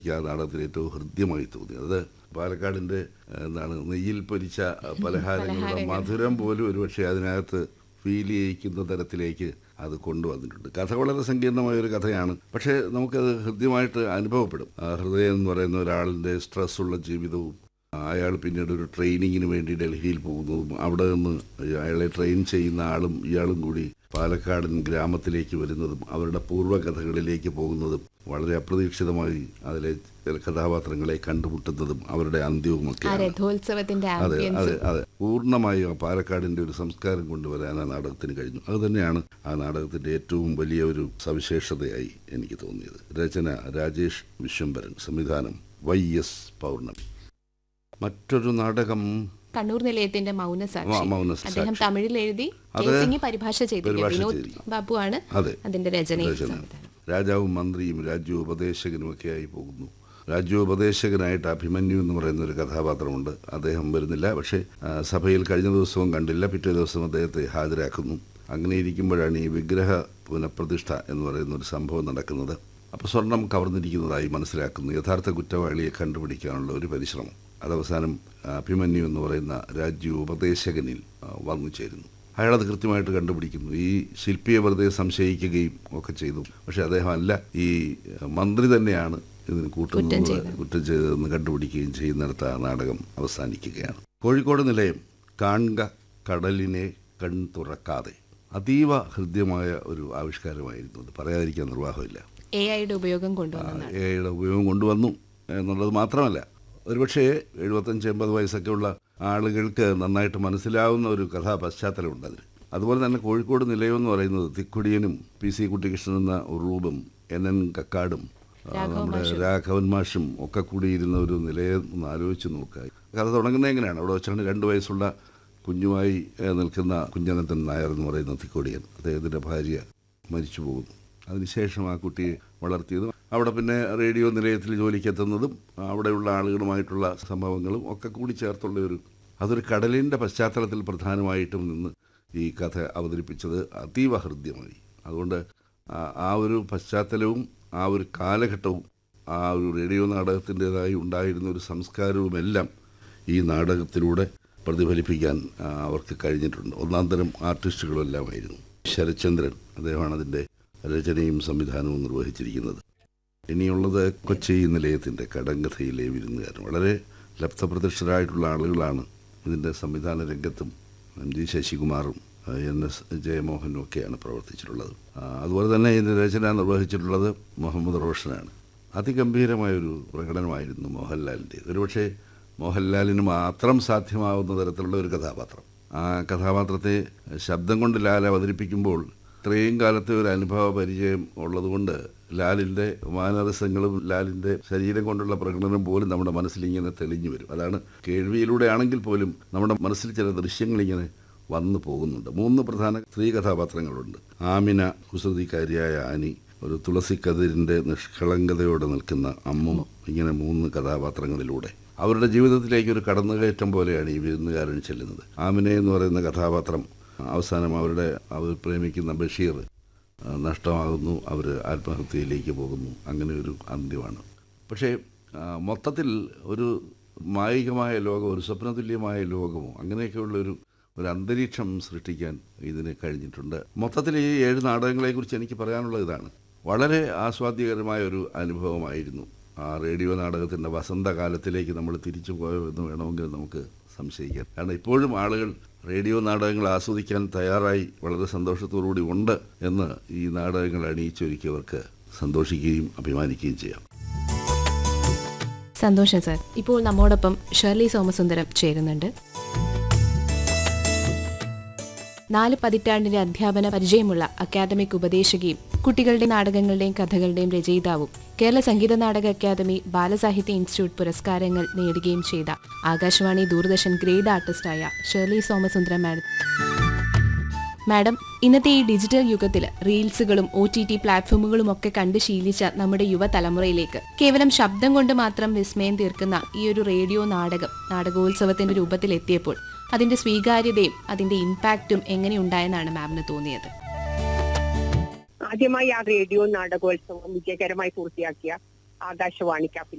എനിക്ക് ആ നാടകത്തിൽ ഏറ്റവും ഹൃദ്യമായി തോന്നി അത് പാലക്കാടിൻ്റെ എന്താണ് നെയ്യിൽ പൊരിച്ച പലഹാരങ്ങളുടെ മധുരം പോലും ഒരുപക്ഷെ അതിനകത്ത് ഫീൽ ചെയ്യിക്കുന്ന തരത്തിലേക്ക് അത് കൊണ്ടുവന്നിട്ടുണ്ട് കഥ വളരെ സങ്കീർണമായ ഒരു കഥയാണ് പക്ഷേ നമുക്കത് ഹൃദ്യമായിട്ട് അനുഭവപ്പെടും ആ ഹൃദയം എന്ന് പറയുന്ന ഒരാളിൻ്റെ സ്ട്രെസ്സുള്ള ജീവിതവും അയാൾ പിന്നീട് ഒരു ട്രെയിനിങ്ങിന് വേണ്ടി ഡൽഹിയിൽ പോകുന്നതും അവിടെ നിന്ന് അയാളെ ട്രെയിൻ ചെയ്യുന്ന ആളും ഇയാളും കൂടി പാലക്കാടൻ ഗ്രാമത്തിലേക്ക് വരുന്നതും അവരുടെ പൂർവ്വകഥകളിലേക്ക് പോകുന്നതും വളരെ അപ്രതീക്ഷിതമായി അതിലെ ചില കഥാപാത്രങ്ങളെ കണ്ടുമുട്ടുന്നതും അവരുടെ ആ അന്ത്യവുമൊക്കെ രഥോത്സവത്തിന്റെ അതെ അതെ ആംബിയൻസ് അതെ പൂർണ്ണമായും ആ പാലക്കാടിന്റെ ഒരു സംസ്കാരം കൊണ്ടുവരാൻ ആ നാടകത്തിന് കഴിഞ്ഞു അത് തന്നെയാണ് ആ നാടകത്തിന്റെ ഏറ്റവും വലിയ ഒരു സവിശേഷതയായി എനിക്ക് തോന്നിയത് രചന രാജേഷ് വിശ്വംഭരൻ സംവിധാനം വൈ എസ് പൗർണമി മറ്റൊരു നാടകം കണ്ണൂർ നിലയത്തിന്റെ മൗനസാക്ഷി മ- മൗനസാക്ഷി. അദ്ദേഹം തമിഴിൽ എഴുതി അത് കേസിംഗി പരിഭാഷ ചെയ്തിരിക്കുക പരിഭാഷ വിനോദ് ചെയ്തിരിക്കുന്നു. ബാബു ആണ് അതെ അതിന്റെ രചനയും രചന. സംവിധാനം. രാജാവും മന്ത്രിയും രാജ്യോപദേശകനുമൊക്കെയായി പോകുന്നു രാജ്യോപദേശകനായിട്ട് അഭിമന്യു എന്ന് പറയുന്ന ഒരു കഥാപാത്രമുണ്ട് അദ്ദേഹം വരുന്നില്ല പക്ഷേ ആ, സഭയിൽ കഴിഞ്ഞ ദിവസവും കണ്ടില്ല പിറ്റേ ദിവസം അദ്ദേഹത്തെ ഹാജരാക്കുന്നു അങ്ങനെ ഇരിക്കുമ്പോഴാണ് ഈ വിഗ്രഹ പുനഃപ്രതിഷ്ഠ എന്ന് പറയുന്ന ഒരു സംഭവം നടക്കുന്നത് അപ്പോൾ സ്വർണം കവർന്നിരിക്കുന്നതായി മനസ്സിലാക്കുന്നു യഥാർത്ഥ കുറ്റവാളിയെ കണ്ടുപിടിക്കാനുള്ള ഒരു പരിശ്രമം അതവസാനം അഭിമന്യു എന്ന് പറയുന്ന രാജ്യോപദേശകനിൽ ആ, വന്നു ചേരുന്നു അയാളത് കൃത്യമായിട്ട് കണ്ടുപിടിക്കുന്നു ഈ ശില്പിയെ വെറുതെ സംശയിക്കുകയും ഒക്കെ ചെയ്തു പക്ഷെ അദ്ദേഹം അല്ല ഈ മന്ത്രി തന്നെയാണ് ഇതിന് കുറ്റം കൂട്ടുന്നത് ചെയ്തത്. കുറ്റം ചെയ്തതെന്ന് കണ്ടുപിടിക്കുകയും ചെയ്യുന്നിടത്ത് ആ നാടകം അവസാനിക്കുകയാണ് കോഴിക്കോട് നിലയം കാണുക കടലിനെ കൺ തുറക്കാതെ അതീവ ഹൃദ്യമായ ഒരു ആവിഷ്കാരമായിരുന്നു അത് പറയാതിരിക്കാൻ നിർവാഹമില്ല എ ഐയുടെ ഉപയോഗം കൊണ്ടുവന്നതാണ് എയുടെ ഉപയോഗം കൊണ്ടുവന്നു എന്നുള്ളത് മാത്രമല്ല ഒരുപക്ഷേ എഴുപത്തഞ്ച് എൺപത് വയസ്സൊക്കെ ഉള്ള ആളുകൾക്ക് നന്നായിട്ട് മനസ്സിലാവുന്ന ഒരു കഥാ പശ്ചാത്തലമുണ്ട് അതിന് അതുപോലെ തന്നെ കോഴിക്കോട് നിലയം എന്ന് പറയുന്നത് തിക്കുടിയനും പി സി കുട്ടികൃഷ്ണൻ എന്ന ഉറൂബും എൻ എൻ കക്കാടും ആ, രാഘവൻ നമ്മുടെ മാഷും. രാഘവൻ മാഷും ഒക്കെ കൂടിയിരുന്ന ഒരു നിലയം ഒന്ന് ആലോചിച്ച് നോക്കുക കഥ തുടങ്ങുന്നത് എങ്ങനെയാണ് അവിടെ വെച്ചാണ് രണ്ട് വയസ്സുള്ള കുഞ്ഞുമായി ഏഹ്, നിൽക്കുന്ന കുഞ്ഞനന്തൻ നായർ എന്ന് പറയുന്ന തിക്കോടിയൻ അദ്ദേഹത്തിൻ്റെ ഭാര്യ മരിച്ചു പോകുന്നു അതിനുശേഷം ആ കുട്ടിയെ വളർത്തിയതും അവിടെ പിന്നെ റേഡിയോ നിലയത്തിൽ ജോലിക്കെത്തുന്നതും അവിടെയുള്ള ആളുകളുമായിട്ടുള്ള സംഭവങ്ങളും ഒക്കെ കൂടി ചേർത്തുള്ള ഒരു അതൊരു കടലിൻ്റെ പശ്ചാത്തലത്തിൽ പ്രധാനമായിട്ടും നിന്ന് ഈ കഥ അവതരിപ്പിച്ചത് അതീവ ഹൃദ്യമായി അതുകൊണ്ട് ആ- ആ ഒരു പശ്ചാത്തലവും ആ ഒരു കാലഘട്ടവും ആ ഒരു റേഡിയോ നാടകത്തിൻ്റെതായി ഉണ്ടായിരുന്ന ഒരു സംസ്കാരവുമെല്ലാം ഈ നാടകത്തിലൂടെ പ്രതിഫലിപ്പിക്കാൻ ആ, അവർക്ക് കഴിഞ്ഞിട്ടുണ്ട് ഒന്നാം തരം ആർട്ടിസ്റ്റുകളെല്ലാമായിരുന്നു ശരത്ചന്ദ്രൻ അദ്ദേഹമാണ് അതിൻ്റെ രചനയും സംവിധാനവും നിർവഹിച്ചിരിക്കുന്നത് ഇനിയുള്ളത് കൊച്ചി നിലയത്തിൻ്റെ കടങ്കഥയിലെ വിരുന്നുകാരൻ വളരെ ലബ്ധപ്രതിഷ്ഠരായിട്ടുള്ള ആളുകളാണ് ഇതിൻ്റെ സംവിധാന രംഗത്തും എം ജി ശശികുമാറും ആ, എൻ എസ് ജയമോഹനും ഒക്കെയാണ് പ്രവർത്തിച്ചിട്ടുള്ളത് ആ, അതുപോലെ തന്നെ ഇതിൻ്റെ രചന നിർവഹിച്ചിട്ടുള്ളത് മുഹമ്മദ് റോഷനാണ് അതിഗംഭീരമായൊരു പ്രകടനമായിരുന്നു മോഹൻലാലിൻ്റെ ഒരുപക്ഷെ മോഹൻലാലിന് മാത്രം സാധ്യമാവുന്ന തരത്തിലുള്ള ഒരു കഥാപാത്രം ആ കഥാപാത്രത്തെ ശബ്ദം കൊണ്ട് ലാൽ അവതരിപ്പിക്കുമ്പോൾ ഇത്രയും കാലത്തെ ഒരു അനുഭവ പരിചയം ഉള്ളതുകൊണ്ട് ലാലിൻ്റെ മാനരസങ്ങളും ലാലിൻ്റെ ശരീരം കൊണ്ടുള്ള പ്രകടനം പോലും നമ്മുടെ മനസ്സിൽ ഇങ്ങനെ തെളിഞ്ഞു വരും അതാണ് കേൾവിയിലൂടെ ആണെങ്കിൽ പോലും നമ്മുടെ മനസ്സിൽ ചില ദൃശ്യങ്ങൾ ഇങ്ങനെ വന്നു പോകുന്നുണ്ട് മൂന്ന് പ്രധാന സ്ത്രീ കഥാപാത്രങ്ങളുണ്ട് ആമിന കുസൃതിക്കാരിയായ അനി ഒരു തുളസിക്കതിരിൻ്റെ നിഷ്കളങ്കതയോടെ നിൽക്കുന്ന അമ്മും ഇങ്ങനെ മൂന്ന് കഥാപാത്രങ്ങളിലൂടെ അവരുടെ ജീവിതത്തിലേക്ക് ഒരു കടന്നുകയറ്റം പോലെയാണ് ഈ വിരുന്നുകാരൻ ചെല്ലുന്നത് ആമിനെ എന്ന് പറയുന്ന കഥാപാത്രം അവസാനം അവരുടെ അവർ പ്രേമിക്കുന്ന ബഷീർ ആ, നഷ്ടമാകുന്നു അവർ ആത്മഹത്യയിലേക്ക് പോകുന്നു അങ്ങനെ ഒരു അന്ത്യമാണ് പക്ഷേ ആ, മൊത്തത്തിൽ ഒരു മായികമായ ലോകം ഒരു സ്വപ്നതുല്യമായ ലോകമോ അങ്ങനെയൊക്കെയുള്ള ഒരു ഒരു അന്തരീക്ഷം സൃഷ്ടിക്കാൻ ഇതിന് കഴിഞ്ഞിട്ടുണ്ട് മൊത്തത്തിൽ ഈ ഏഴ് നാടകങ്ങളെക്കുറിച്ച് എനിക്ക് പറയാനുള്ളത് ഇതാണ് വളരെ ആസ്വാദ്യകരമായ ഒരു അനുഭവമായിരുന്നു ആ റേഡിയോ നാടകത്തിൻ്റെ വസന്തകാലത്തിലേക്ക് നമ്മൾ തിരിച്ചു പോയോ എന്ന് വേണമെങ്കിൽ നമുക്ക് സംശയിക്കാം കാരണം ഇപ്പോഴും ആളുകൾ റേഡിയോ നാടകങ്ങൾ ആസ്വദിക്കാൻ തയ്യാറായി വളരെ സന്തോഷത്തോടുകൂടി ഉണ്ട് എന്ന് ഈ നാടകങ്ങൾ അണിയിച്ചൊരുക്കിയവർക്ക് സന്തോഷിക്കുകയും അഭിമാനിക്കുകയും ചെയ്യാം സന്തോഷം സാർ ഇപ്പോൾ നമ്മോടൊപ്പം ഷെർലി സോമസുന്ദരം ചേരുന്നുണ്ട് നാല് പതിറ്റാണ്ടിന്റെ അധ്യാപന പരിചയമുള്ള അക്കാദമിക് ഉപദേശകയും കുട്ടികളുടെ നാടകങ്ങളുടെയും കഥകളുടെയും രചയിതാവും കേരള സംഗീത നാടക അക്കാദമി ബാലസാഹിത്യ ഇൻസ്റ്റിറ്റ്യൂട്ട് പുരസ്കാരങ്ങൾ നേടുകയും ചെയ്ത ആകാശവാണി ദൂരദർശൻ ഗ്രേഡ് ആർട്ടിസ്റ്റായ ഷെർലി സോമസുന്ദരം മാഡം മാഡം ഇന്നത്തെ ഈ ഡിജിറ്റൽ യുഗത്തിൽ റീൽസുകളും ഒ ടി ടി പ്ലാറ്റ്ഫോമുകളും ഒക്കെ കണ്ട് ശീലിച്ച നമ്മുടെ യുവതലമുറയിലേക്ക് കേവലം ശബ്ദം കൊണ്ട് മാത്രം വിസ്മയം തീർക്കുന്ന ഈ ഒരു റേഡിയോ നാടകം നാടകോത്സവത്തിന്റെ രൂപത്തിൽ എത്തിയപ്പോൾ അതിന്റെ സ്വീകാര്യതയും അതിന്റെ ഇമ്പാക്റ്റും എങ്ങനെയുണ്ടായെന്നാണ് മാമിന് തോന്നിയത് ആദ്യമായി ആ റേഡിയോ നാടകോത്സവം വിജയകരമായി പൂർത്തിയാക്കിയ ആകാശവാണിക്ക്